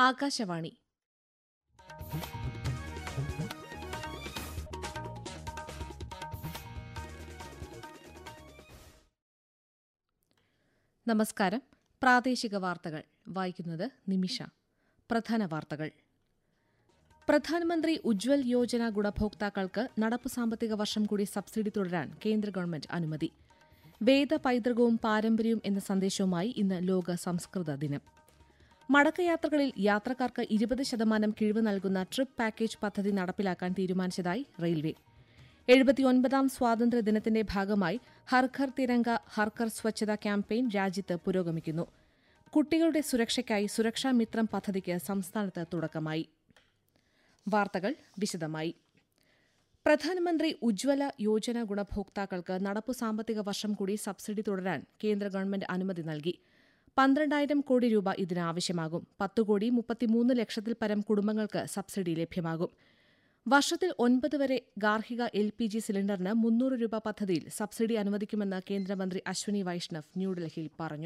ആകാശവാണി നമസ്കാരം പ്രാദേശിക വാർത്തകൾ വായിക്കുന്നത് നിമിഷ പ്രധാന വാർത്തകൾ പ്രധാനമന്ത്രി ഉജ്വൽ യോജന ഗുണഭോക്താക്കൾക്ക് നടപ്പു സാമ്പത്തിക വർഷം കൂടി സബ്സിഡി തുടരാൻ കേന്ദ്ര ഗവൺമെന്റ് അനുമതി വേദ പൈതൃകവും പാരമ്പര്യവും എന്ന സന്ദേശവുമായി ഇന്ന് ലോക സംസ്കൃത ദിനം മടക്കയാത്രകളിൽ യാത്രക്കാർക്ക് ഇരുപത് ശതമാനം കിഴിവ് നൽകുന്ന ട്രിപ്പ് പാക്കേജ് പദ്ധതി നടപ്പിലാക്കാൻ തീരുമാനിച്ചതായി റെയിൽവേ എഴുപത്തിയൊൻപതാം സ്വാതന്ത്ര്യദിനത്തിന്റെ ഭാഗമായി ഹർ ഘർ തിരങ്ക ഹർ ഘർ സ്വച്ഛത ക്യാമ്പയിൻ രാജ്യത്ത് പുരോഗമിക്കുന്നു കുട്ടികളുടെ സുരക്ഷയ്ക്കായി സുരക്ഷാ മിത്രം പദ്ധതിക്ക് സംസ്ഥാനത്ത് തുടക്കമായി വാർത്തകൾ വിശദമായി പ്രധാനമന്ത്രി ഉജ്വല യോജന ഗുണഭോക്താക്കൾക്ക് നടപ്പു സാമ്പത്തിക വർഷം കൂടി സബ്സിഡി തുടരാൻ കേന്ദ്ര ഗവൺമെന്റ് അനുമതി നൽകി പന്ത്രണ്ടായിരം കോടി രൂപ ഇതിന് ആവശ്യമാകും പത്ത് കോടി മുപ്പത്തിമൂന്ന് ലക്ഷത്തിൽ പരം കുടുംബങ്ങൾക്ക് സബ്സിഡി ലഭ്യമാകും വർഷത്തിൽ ഒൻപത് വരെ ഗാർഹിക എൽ പി ജി സിലിണ്ടറിന് മുന്നൂറ് രൂപ പദ്ധതിയിൽ സബ്സിഡി അനുവദിക്കുമെന്ന് കേന്ദ്രമന്ത്രി അശ്വനി വൈഷ്ണവ് ന്യൂഡൽഹിയിൽ പറഞ്ഞു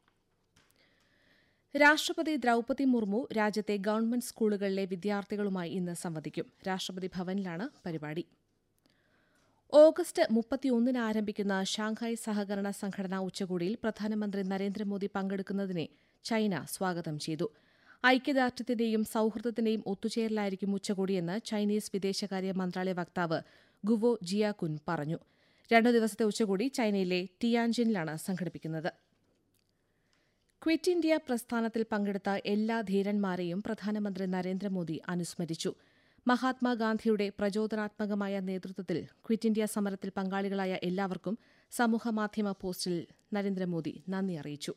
രാഷ്ട്രപതി ദ്രൌപതി മുർമു രാജ്യത്തെ ഗവൺമെന്റ് സ്കൂളുകളിലെ വിദ്യാർത്ഥികളുമായി ഇന്ന് സംവദിക്കും രാഷ്ട്രപതി ഭവനിലാണ് പരിപാടി ഓഗസ്റ്റ് മുപ്പത്തിയൊന്നിന് ആരംഭിക്കുന്ന ഷാങ്ഹായ് സഹകരണ സംഘടനാ ഉച്ചകോടിയിൽ പ്രധാനമന്ത്രി നരേന്ദ്രമോദി പങ്കെടുക്കുന്നതിനെ ചൈന സ്വാഗതം ചെയ്തു ഐക്യദാർഢ്യത്തിന്റെയും സൌഹൃദത്തിന്റെയും ഒത്തുചേരലായിരിക്കും ഉച്ചകോടിയെന്ന് ചൈനീസ് വിദേശകാര്യ മന്ത്രാലയ വക്താവ് ഗുവോ ജിയാകുൻ പറഞ്ഞു രണ്ടു ദിവസത്തെ ഉച്ചകോടി ചൈനയിലെ ടിയാൻജിനിലാണ് സംഘടിപ്പിക്കുന്നത് ക്വിറ്റ് ഇന്ത്യ പ്രസ്ഥാനത്തിൽ പങ്കെടുത്ത എല്ലാ ധീരന്മാരെയും പ്രധാനമന്ത്രി നരേന്ദ്രമോദി അനുസ്മരിച്ചു മഹാത്മാഗാന്ധിയുടെ പ്രചോദനാത്മകമായ നേതൃത്വത്തിൽ ക്വിറ്റ് ഇന്ത്യ സമരത്തിൽ പങ്കാളികളായ എല്ലാവർക്കും സമൂഹമാധ്യമ പോസ്റ്റിൽ നരേന്ദ്രമോദി നന്ദി അറിയിച്ചു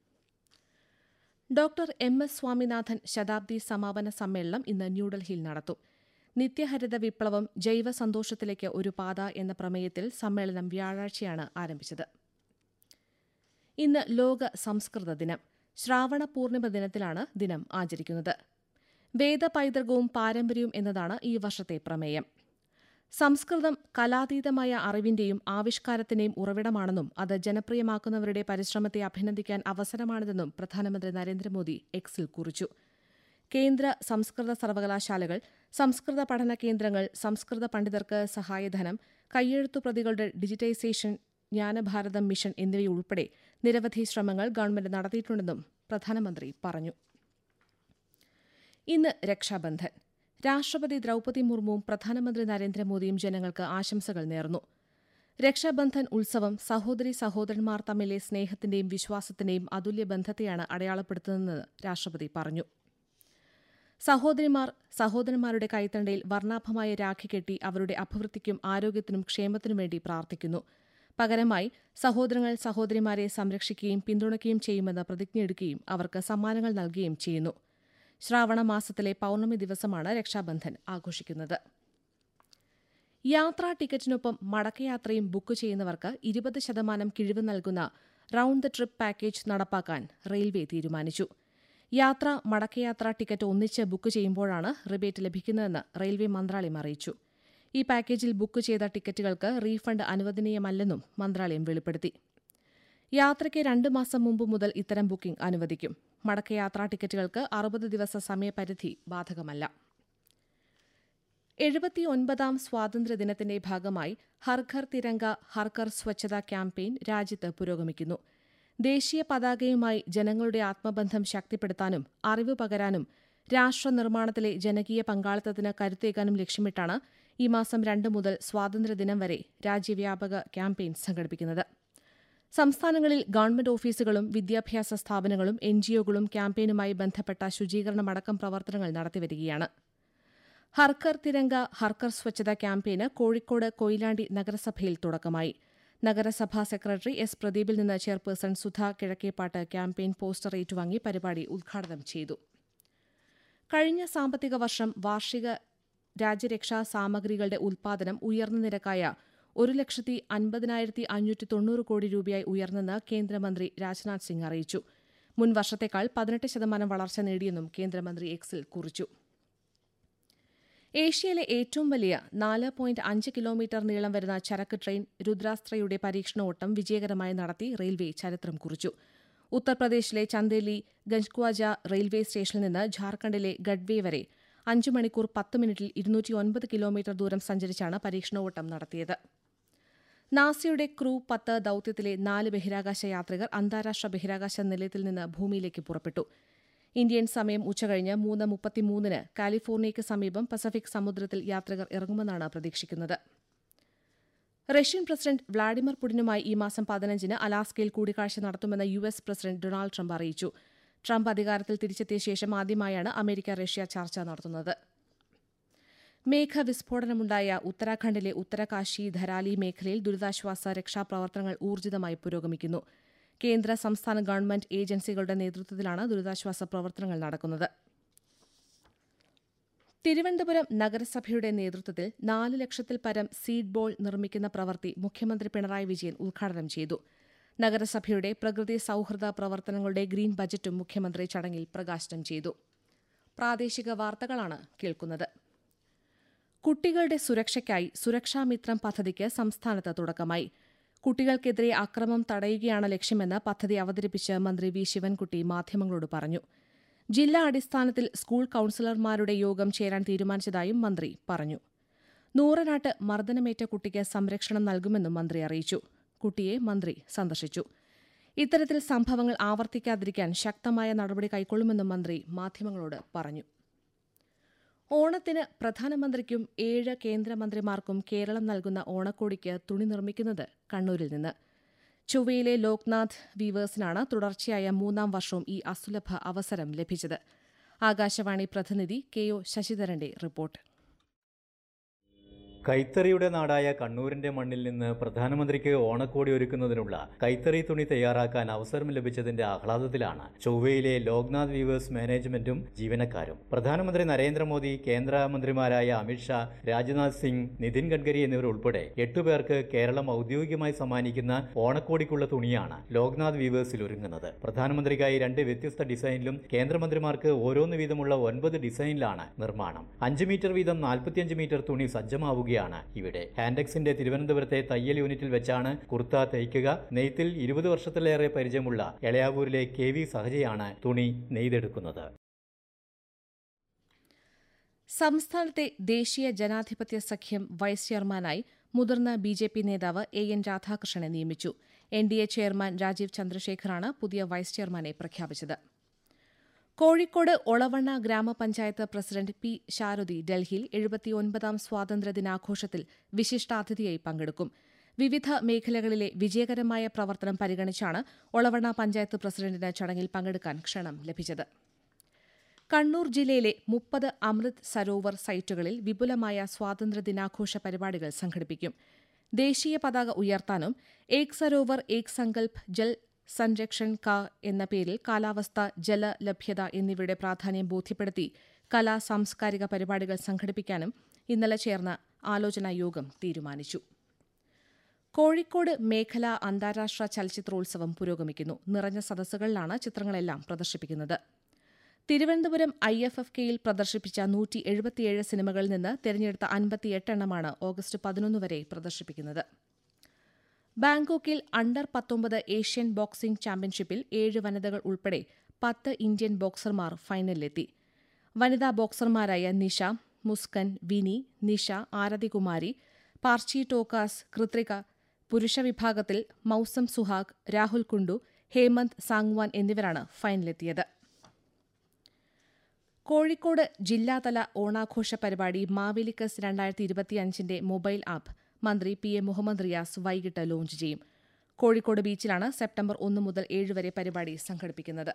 ഡോക്ടർ എം എസ് സ്വാമിനാഥൻ ശതാബ്ദി സമാപന സമ്മേളനം ഇന്ന് ന്യൂഡൽഹിയിൽ നടത്തും നിത്യഹരിത വിപ്ലവം ജൈവ സന്തോഷത്തിലേക്ക് ഒരു പാത എന്ന പ്രമേയത്തിൽ സമ്മേളനം വ്യാഴാഴ്ചയാണ് ആരംഭിച്ചത് ഇന്ന് ലോക സംസ്കൃത ദിനം ശ്രാവണ പൂർണിമ ദിനത്തിലാണ് ദിനം ആചരിക്കുന്നത് വേദ പൈതൃകവും പാരമ്പര്യവും എന്നതാണ് ഈ വർഷത്തെ പ്രമേയം സംസ്കൃതം കലാതീതമായ അറിവിന്റെയും ആവിഷ്കാരത്തിന്റെയും ഉറവിടമാണെന്നും അത് ജനപ്രിയമാക്കുന്നവരുടെ പരിശ്രമത്തെ അഭിനന്ദിക്കാൻ അവസരമാണിതെന്നും പ്രധാനമന്ത്രി നരേന്ദ്രമോദി എക്സിൽ കുറിച്ചു കേന്ദ്ര സംസ്കൃത സർവകലാശാലകൾ സംസ്കൃത പഠന കേന്ദ്രങ്ങൾ സംസ്കൃത പണ്ഡിതർക്ക് സഹായധനം കയ്യെഴുത്തു പ്രതികളുടെ ഡിജിറ്റൈസേഷൻ ജ്ഞാനഭാരതം മിഷൻ എന്നിവയുൾപ്പെടെ നിരവധി ശ്രമങ്ങൾ ഗവൺമെന്റ് നടത്തിയിട്ടുണ്ടെന്നും പ്രധാനമന്ത്രി പറഞ്ഞു ഇന്ന് രക്ഷാബന്ധൻ രാഷ്ട്രപതി ദ്രൌപതി മുർമുവും പ്രധാനമന്ത്രി നരേന്ദ്രമോദിയും ജനങ്ങൾക്ക് ആശംസകൾ നേർന്നു രക്ഷാബന്ധൻ ഉത്സവം സഹോദരി സഹോദരന്മാർ തമ്മിലെ സ്നേഹത്തിന്റെയും വിശ്വാസത്തിന്റെയും അതുല്യ ബന്ധത്തെയാണ് അടയാളപ്പെടുത്തുന്നതെന്ന് രാഷ്ട്രപതി പറഞ്ഞു സഹോദരിമാർ സഹോദരന്മാരുടെ കൈത്തണ്ടയിൽ വർണ്ണാഭമായ രാഖി കെട്ടി അവരുടെ അഭിവൃദ്ധിക്കും ആരോഗ്യത്തിനും ക്ഷേമത്തിനും വേണ്ടി പ്രാർത്ഥിക്കുന്നു പകരമായി സഹോദരങ്ങൾ സഹോദരിമാരെ സംരക്ഷിക്കുകയും പിന്തുണയ്ക്കുകയും ചെയ്യുമെന്ന് പ്രതിജ്ഞയെടുക്കുകയും അവർക്ക് സമ്മാനങ്ങൾ നൽകുകയും ചെയ്യുന്നു ശ്രാവണ മാസത്തിലെ പൌർണമി ദിവസമാണ് രക്ഷാബന്ധൻ ആഘോഷിക്കുന്നത് യാത്രാ ടിക്കറ്റിനൊപ്പം മടക്കയാത്രയും ബുക്ക് ചെയ്യുന്നവർക്ക് ഇരുപത് ശതമാനം കിഴിവ് നൽകുന്ന റൌണ്ട് ദ ട്രിപ്പ് പാക്കേജ് നടപ്പാക്കാൻ റെയിൽവേ തീരുമാനിച്ചു യാത്ര മടക്കയാത്രാ ടിക്കറ്റ് ഒന്നിച്ച് ബുക്ക് ചെയ്യുമ്പോഴാണ് റിബേറ്റ് ലഭിക്കുന്നതെന്ന് റെയിൽവേ മന്ത്രാലയം അറിയിച്ചു ഈ പാക്കേജിൽ ബുക്ക് ചെയ്ത ടിക്കറ്റുകൾക്ക് റീഫണ്ട് അനുവദനീയമല്ലെന്നും മന്ത്രാലയം വെളിപ്പെടുത്തി യാത്രയ്ക്ക് രണ്ട് മാസം മുമ്പ് മുതൽ ഇത്തരം ബുക്കിംഗ് അനുവദിക്കും മടക്കയാത്രാ ടിക്കറ്റുകൾക്ക് അറുപത് ദിവസ സമയപരിധി ബാധകമല്ല എഴുപത്തിയൊൻപതാം സ്വാതന്ത്ര്യദിനത്തിന്റെ ഭാഗമായി ഹർഘർ തിരങ്ക ഹർഘർ സ്വച്ഛത ക്യാമ്പയിൻ രാജ്യത്ത് പുരോഗമിക്കുന്നു ദേശീയ പതാകയുമായി ജനങ്ങളുടെ ആത്മബന്ധം ശക്തിപ്പെടുത്താനും അറിവ് പകരാനും രാഷ്ട്ര നിർമ്മാണത്തിലെ ജനകീയ പങ്കാളിത്തത്തിന് കരുത്തേകാനും ലക്ഷ്യമിട്ടാണ് ഈ മാസം രണ്ട് മുതൽ സ്വാതന്ത്ര്യദിനം വരെ രാജ്യവ്യാപക ക്യാമ്പയിൻ സംഘടിപ്പിക്കുന്നത് സംസ്ഥാനങ്ങളിൽ ഗവൺമെന്റ് ഓഫീസുകളും വിദ്യാഭ്യാസ സ്ഥാപനങ്ങളും എൻജിഒകളും ക്യാമ്പയിനുമായി ബന്ധപ്പെട്ട ശുചീകരണമടക്കം പ്രവർത്തനങ്ങൾ നടത്തിവരികയാണ് ഹർക്കർ തിരങ്ക ഹർക്കർ സ്വച്ഛത ക്യാമ്പയിന് കോഴിക്കോട് കൊയിലാണ്ടി നഗരസഭയിൽ തുടക്കമായി നഗരസഭാ സെക്രട്ടറി എസ് പ്രദീപിൽ നിന്ന് chairperson Sudha Kizhakkeppattu campaign poster ഏറ്റുവാങ്ങി പരിപാടി ഉദ്ഘാടനം ചെയ്തു കഴിഞ്ഞ സാമ്പത്തിക വർഷം വാർഷിക രാജ്യരക്ഷാ സാമഗ്രികളുടെ ഉൽപാദനം ഉയർന്ന നിരക്കായ ഒരു ലക്ഷത്തി അൻപതിനായിരത്തി അഞ്ഞൂറ്റി തൊണ്ണൂറ് കോടി രൂപയായി ഉയർന്നെന്ന് കേന്ദ്രമന്ത്രി രാജ്നാഥ് സിംഗ് അറിയിച്ചു മുൻ വർഷത്തേക്കാൾ പതിനെട്ട് ശതമാനം വളർച്ച നേടിയെന്നും കേന്ദ്രമന്ത്രി എക്സിൽ കുറിച്ചു ഏഷ്യയിലെ ഏറ്റവും വലിയ നാല് പോയിന്റ് അഞ്ച് കിലോമീറ്റർ നീളം വരുന്ന ചരക്ക് ട്രെയിൻ രുദ്രാസ്ത്രയുടെ പരീക്ഷണ ഓട്ടം വിജയകരമായി നടത്തി റെയിൽവേ ചരിത്രം കുറിച്ചു ഉത്തർപ്രദേശിലെ ചന്ദേലി ഗഞ്ച്ക്വാജ റെയിൽവേ സ്റ്റേഷനിൽ നിന്ന് ഝാർഖണ്ഡിലെ ഗഡ്വേ വരെ അഞ്ച് മണിക്കൂർ പത്ത് മിനിറ്റിൽ ഇരുന്നൂറ്റിയൊൻപത് കിലോമീറ്റർ ദൂരം സഞ്ചരിച്ചാണ് പരീക്ഷണോട്ടം നടത്തിയത് നാസയുടെ ക്രൂ പത്ത് ദൌത്യത്തിലെ നാല് ബഹിരാകാശ യാത്രികർ അന്താരാഷ്ട്ര ബഹിരാകാശ നിലയത്തിൽ നിന്ന് ഭൂമിയിലേക്ക് പുറപ്പെട്ടു ഇന്ത്യൻ സമയം ഉച്ചകഴിഞ്ഞ് മൂന്ന് മുപ്പത്തിമൂന്നിന് കാലിഫോർണിയയ്ക്ക് സമീപം പസഫിക് സമുദ്രത്തിൽ യാത്രികർ ഇറങ്ങുമെന്നാണ് പ്രതീക്ഷിക്കുന്നത് റഷ്യൻ പ്രസിഡന്റ് വ്ളാഡിമിർ പുടിനുമായി ഈ മാസം പതിനഞ്ചിന് അലാസ്കയിൽ കൂടിക്കാഴ്ച നടത്തുമെന്ന് U S president Donald Trump അറിയിച്ചു ട്രംപ് അധികാരത്തിൽ തിരിച്ചെത്തിയ ശേഷം ആദ്യമായാണ് അമേരിക്ക റഷ്യ ചർച്ച നടത്തുന്നത് മേഘവിസ്ഫോടനമുണ്ടായ ഉത്തരാഖണ്ഡിലെ ഉത്തരകാശി ധരാലി മേഖലയിൽ ദുരിതാശ്വാസ രക്ഷാപ്രവർത്തനങ്ങൾ ഊർജിതമായി പുരോഗമിക്കുന്നു കേന്ദ്ര സംസ്ഥാന ഗവൺമെന്റ് ഏജൻസികളുടെ നേതൃത്വത്തിലാണ് ദുരിതാശ്വാസ പ്രവർത്തനങ്ങൾ നടക്കുന്നത് തിരുവനന്തപുരം നഗരസഭയുടെ നേതൃത്വത്തിൽ നാല് ലക്ഷത്തിൽ പരം സീഡ് ബോൾ നിർമ്മിക്കുന്ന പ്രവൃത്തി മുഖ്യമന്ത്രി പിണറായി വിജയൻ ഉദ്ഘാടനം ചെയ്തു നഗരസഭയുടെ പ്രകൃതി സൌഹൃദ പ്രവർത്തനങ്ങളുടെ ഗ്രീൻ ബജറ്റും മുഖ്യമന്ത്രി ചടങ്ങിൽ പ്രകാശനം ചെയ്തു പ്രാദേശിക വാർത്തകളാണ് കേൾക്കുന്നത് കുട്ടികളുടെ സുരക്ഷയ്ക്കായി സുരക്ഷാമിത്രം പദ്ധതിക്ക് സംസ്ഥാനത്ത് തുടക്കമായി കുട്ടികൾക്കെതിരെ അക്രമം തടയുകയാണ് ലക്ഷ്യമെന്ന് പദ്ധതി അവതരിപ്പിച്ച് മന്ത്രി വി ശിവൻകുട്ടി മാധ്യമങ്ങളോട് പറഞ്ഞു ജില്ലാ അടിസ്ഥാനത്തിൽ സ്കൂൾ കൌൺസിലർമാരുടെ യോഗം ചേരാൻ തീരുമാനിച്ചതായും മന്ത്രി പറഞ്ഞു നൂറനാട്ട് മർദ്ദനമേറ്റ കുട്ടിക്ക് സംരക്ഷണം നൽകുമെന്നും മന്ത്രി അറിയിച്ചു കുട്ടിയെ മന്ത്രി സന്ദർശിച്ചു ഇത്തരത്തിൽ സംഭവങ്ങൾ ആവർത്തിക്കാതിരിക്കാൻ ശക്തമായ നടപടി കൈക്കൊള്ളുമെന്നും മന്ത്രി മാധ്യമങ്ങളോട് പറഞ്ഞു ഓണത്തിന് പ്രധാനമന്ത്രിക്കും ഏഴ് കേന്ദ്രമന്ത്രിമാർക്കും കേരളം നൽകുന്ന ഓണക്കോടിക്ക് തുണി നിർമ്മിക്കുന്നത് കണ്ണൂരിൽ നിന്ന് ചൊവ്വയിലെ ലോക്നാഥ് വീവേഴ്സിനാണ് തുടർച്ചയായ മൂന്നാം വർഷവും ഈ അസുലഭ അവസരം ലഭിച്ചത് ആകാശവാണി പ്രതിനിധി കെ ഒ ശശിധരന്റെ റിപ്പോർട്ട് കൈത്തറിയുടെ നാടായ കണ്ണൂരിന്റെ മണ്ണിൽ നിന്ന് പ്രധാനമന്ത്രിക്ക് ഓണക്കോടി ഒരുക്കുന്നതിനുള്ള കൈത്തറി തുണി തയ്യാറാക്കാൻ അവസരം ലഭിച്ചതിന്റെ ആഹ്ലാദത്തിലാണ് ചൊവ്വയിലെ ലോക്നാഥ് വീവേഴ്സ് മാനേജ്മെന്റും ജീവനക്കാരും പ്രധാനമന്ത്രി നരേന്ദ്രമോദി കേന്ദ്രമന്ത്രിമാരായ അമിത്ഷാ രാജ്നാഥ് സിംഗ് നിതിൻ ഗഡ്കരി എന്നിവർ ഉൾപ്പെടെ എട്ടുപേർക്ക് കേരളം ഔദ്യോഗികമായി സമ്മാനിക്കുന്ന ഓണക്കോടിക്കുള്ള തുണിയാണ് ലോക്നാഥ് വീവേഴ്സിൽ ഒരുങ്ങുന്നത് പ്രധാനമന്ത്രിക്കായി രണ്ട് വ്യത്യസ്ത ഡിസൈനിലും കേന്ദ്രമന്ത്രിമാർക്ക് ഓരോന്ന് വീതമുള്ള ഒൻപത് ഡിസൈനിലാണ് നിർമ്മാണം അഞ്ച് മീറ്റർ വീതം നാൽപ്പത്തിയഞ്ച് മീറ്റർ തുണി സജ്ജമാവുക നൽകുകയാണ് ഇവിടെ ഹാൻഡെക്സിന്റെ തിരുവനന്തപുരത്തെ തയ്യൽ യൂണിറ്റിൽ വെച്ചാണ് കുർത്ത തയ്ക്കുക നെയ്ത്തിൽ ഇരുപത് വർഷത്തിലേറെ പരിചയമുള്ള എളയാവൂരിലെ കെ വി സഹജയാണ് തുണി നെയ്തെടുക്കുന്നത് സംസ്ഥാനത്തെ ദേശീയ ജനാധിപത്യ സഖ്യം വൈസ് ചെയർമാനായി മുതിർന്ന ബി ജെ പി നേതാവ് എ എൻ രാധാകൃഷ്ണനെ നിയമിച്ചു N D A chairman Rajeev ചന്ദ്രശേഖറാണ് പുതിയ വൈസ് ചെയർമാനെ പ്രഖ്യാപിച്ചത് കോഴിക്കോട് ഒളവണ്ണ ഗ്രാമപഞ്ചായത്ത് പ്രസിഡന്റ് പി ശാരദി ഡൽഹിയിൽ എഴുപത്തിയൊൻപതാം സ്വാതന്ത്ര്യദിനാഘോഷത്തിൽ വിശിഷ്ടാതിഥിയായി പങ്കെടുക്കും വിവിധ മേഖലകളിലെ വിജയകരമായ പ്രവർത്തനം പരിഗണിച്ചാണ് ഒളവണ്ണ പഞ്ചായത്ത് പ്രസിഡന്റിന് ചടങ്ങിൽ പങ്കെടുക്കാൻ ക്ഷണം ലഭിച്ചത് കണ്ണൂർ ജില്ലയിലെ മുപ്പത് അമൃത് സരോവർ സൈറ്റുകളിൽ വിപുലമായ സ്വാതന്ത്ര്യദിനാഘോഷ പരിപാടികൾ സംഘടിപ്പിക്കും ദേശീയ പതാക ഉയർത്താനും ഏക് സരോവർ ഏക് സങ്കൽപ് ജൽ സംരക്ഷൺ കാ എന്ന പേരിൽ കാലാവസ്ഥ ജല ലഭ്യത എന്നിവയുടെ പ്രാധാന്യം ബോധ്യപ്പെടുത്തി കലാ സാംസ്കാരിക പരിപാടികൾ സംഘടിപ്പിക്കാനും ഇന്നലെ ചേർന്ന ആലോചനാ യോഗം തീരുമാനിച്ചു കോഴിക്കോട് മേഖല അന്താരാഷ്ട്ര ചലച്ചിത്രോത്സവം പുരോഗമിക്കുന്നു നിറഞ്ഞ സദസ്സുകളിലാണ് ചിത്രങ്ങളെല്ലാം പ്രദർശിപ്പിക്കുന്നത് തിരുവനന്തപുരം ഐ എഫ് എഫ് കെയിൽ പ്രദർശിപ്പിച്ച നൂറ്റി എഴുപത്തിയേഴ് സിനിമകളിൽ നിന്ന് തിരഞ്ഞെടുത്ത അൻപത്തിയെട്ട് എണ്ണമാണ് ഓഗസ്റ്റ് പതിനൊന്ന് വരെ പ്രദർശിപ്പിക്കുന്നത് ബാങ്കോക്കിൽ അണ്ടർ പത്തൊമ്പത് ഏഷ്യൻ ബോക്സിംഗ് ചാമ്പ്യൻഷിപ്പിൽ ഏഴ് വനിതകൾ ഉൾപ്പെടെ പത്ത് ഇന്ത്യൻ ബോക്സർമാർ ഫൈനലിലെത്തി വനിതാ ബോക്സർമാരായ നിഷ മുസ്കൻ വിനി നിഷ ആരതികുമാരി പാർച്ചി ടോക്കാസ് കൃത്രിക പുരുഷ വിഭാഗത്തിൽ മൌസം സുഹാഗ് രാഹുൽ കുണ്ടു ഹേമന്ത് സാങ്വാൻ എന്നിവരാണ് ഫൈനലിലെത്തിയത് കോഴിക്കോട് ജില്ലാതല ഓണാഘോഷ പരിപാടി മാവേലിക്കസ് രണ്ടായിരത്തി ഇരുപത്തിയഞ്ചിന്റെ മൊബൈൽ ആപ്പ് മന്ത്രി പി എ മുഹമ്മദ് റിയാസ് വൈകിട്ട് ലോഞ്ച് ചെയ്യും കോഴിക്കോട് ബീച്ചിലാണ് സെപ്റ്റംബർ ഒന്ന് മുതൽ ഏഴ് വരെ പരിപാടി സംഘടിപ്പിക്കുന്നത്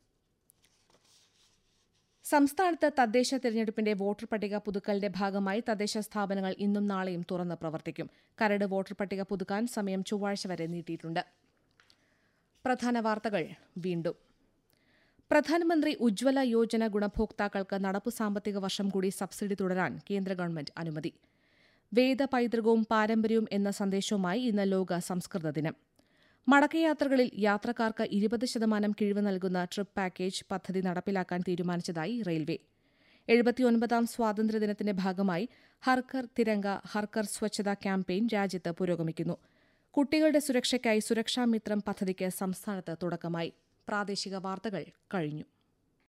സംസ്ഥാനത്ത് തദ്ദേശ തെരഞ്ഞെടുപ്പിന്റെ വോട്ടർ പട്ടിക പുതുക്കലിന്റെ ഭാഗമായി തദ്ദേശ സ്ഥാപനങ്ങൾ ഇന്നും നാളെയും തുറന്ന് പ്രവർത്തിക്കും കരട് വോട്ടർ പട്ടിക പുതുക്കാൻ സമയം ചൊവ്വാഴ്ച വരെ നീട്ടിയിട്ടുണ്ട് പ്രധാന വാർത്തകൾ വീണ്ടും പ്രധാനമന്ത്രി ഉജ്ജ്വല യോജന ഗുണഭോക്താക്കൾക്ക് നടപ്പു സാമ്പത്തിക വർഷം കൂടി സബ്സിഡി തുടരാൻ കേന്ദ്ര ഗവൺമെന്റ് അനുമതി വേദ പൈതൃകവും പാരമ്പര്യവും എന്ന സന്ദേശവുമായി ഇന്ന് ലോക സംസ്കൃത ദിനം മടക്കയാത്രകളിൽ യാത്രക്കാർക്ക് ഇരുപത് ശതമാനം കിഴിവ് നൽകുന്ന ട്രിപ്പ് പാക്കേജ് പദ്ധതി നടപ്പിലാക്കാൻ തീരുമാനിച്ചതായി റെയിൽവേ എഴുപത്തിയൊൻപതാം സ്വാതന്ത്ര്യദിനത്തിന്റെ ഭാഗമായി ഹർക്കർ തിരങ്ക ഹർക്കർ സ്വച്ഛത ക്യാമ്പയിൻ രാജ്യത്ത് പുരോഗമിക്കുന്നു കുട്ടികളുടെ സുരക്ഷയ്ക്കായി സുരക്ഷാമിത്രം പദ്ധതിക്ക് സംസ്ഥാനത്ത് തുടക്കമായി പ്രാദേശിക വാർത്തകൾ കഴിഞ്ഞു